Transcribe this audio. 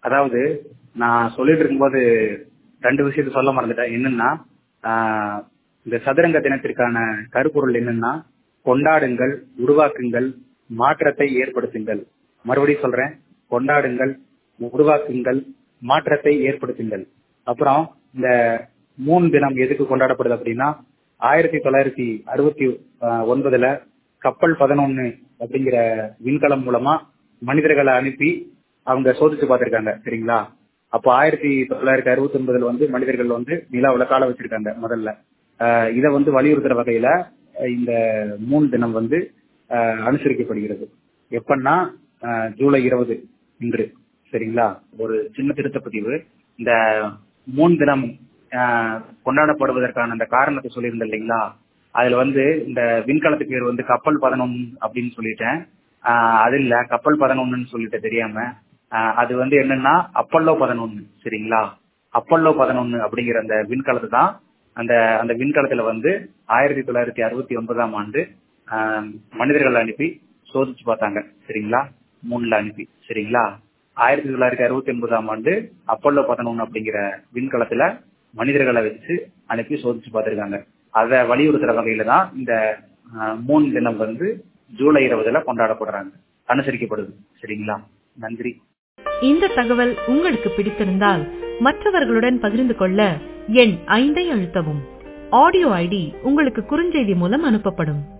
அதாவது நான் சொல்லிட்டு இருக்கும்போது ரெண்டு விஷயத்த சொல்ல மறந்துட்டேன் என்னன்னா ஆஹ் இந்த சதுரங்க தினத்திற்கான கருப்பொருள் என்னன்னா கொண்டாடுங்கள் உருவாக்குங்கள் மாற்றத்தை ஏற்படுத்துங்கள் மறுபடியும் சொல்றேன் கொண்டாடுங்கள் உருவாக்குங்கள் மாற்றத்தை ஏற்படுத்துங்கள் அப்புறம் இந்த மூணு தினம் எதுக்கு கொண்டாடப்படுது அப்படின்னா ஆயிரத்தி தொள்ளாயிரத்தி அறுபத்தி ஒன்பதுல கப்பல் பதினொன்னு அப்படிங்கிற விண்கலம் மூலமா மனிதர்களை அனுப்பி அவங்க சோதிச்சு பார்த்திருக்காங்க சரிங்களா அப்போ ஆயிரத்தி தொள்ளாயிரத்தி அறுபத்தி ஒன்பதுல வந்து மனிதர்கள் வந்து நிலாவுல கால வச்சிருக்காங்க முதல்ல ஆஹ் இதை வந்து வலியுறுத்துற வகையில இந்த மூணு தினம் வந்து ஆஹ் அனுசரிக்கப்படுகிறது எப்பன்னா ஆஹ் ஜூலை இருபது இன்று சரிங்களா ஒரு சின்ன திருத்த பதிவு இந்த மூணு தினம் ஆஹ் கொண்டாடப்படுவதற்கான அந்த காரணத்தை சொல்லியிருந்தேன் இல்லைங்களா அதுல வந்து இந்த விண்கலத்துக்கு பேர் வந்து கப்பல் பதினொன்னு அப்படின்னு சொல்லிட்டேன் ஆஹ் அது இல்ல கப்பல் பதினொன்னுன்னு சொல்லிட்டு தெரியாம ஆஹ் அது வந்து என்னன்னா அப்பல்லோ பதினொன்னு சரிங்களா அப்பல்லோ பதினொன்னு அப்படிங்கிற அந்த விண்கலத்தை தான் அந்த அந்த விண்கலத்துல வந்து ஆயிரத்தி தொள்ளாயிரத்தி அறுபத்தி ஒன்பதாம் ஆண்டு ஆஹ் மனிதர்கள் அனுப்பி சோதிச்சு பார்த்தாங்க சரிங்களா மூணுல அனுப்பி சரிங்களா ஆயிரத்தி தொள்ளாயிரத்தி அறுபத்தி ஒன்பதாம் ஆண்டு அப்பல்லோ பதினொன்னு அப்படிங்கிற விண்கலத்துல மனிதர்களை வச்சு அனுப்பி சோதிச்சு பார்த்திருக்காங்க அதை வலியுறுத்துற வகையில தான் இந்த மூணு தினம் வந்து ஜூலை இருபதுல கொண்டாடப்படுறாங்க அனுசரிக்கப்படுது சரிங்களா நன்றி இந்த தகவல் உங்களுக்கு பிடித்திருந்தால் மற்றவர்களுடன் பகிர்ந்து கொள்ள எண் ஐந்தை அழுத்தவும் ஆடியோ ஐடி உங்களுக்கு குறுஞ்செய்தி மூலம் அனுப்பப்படும்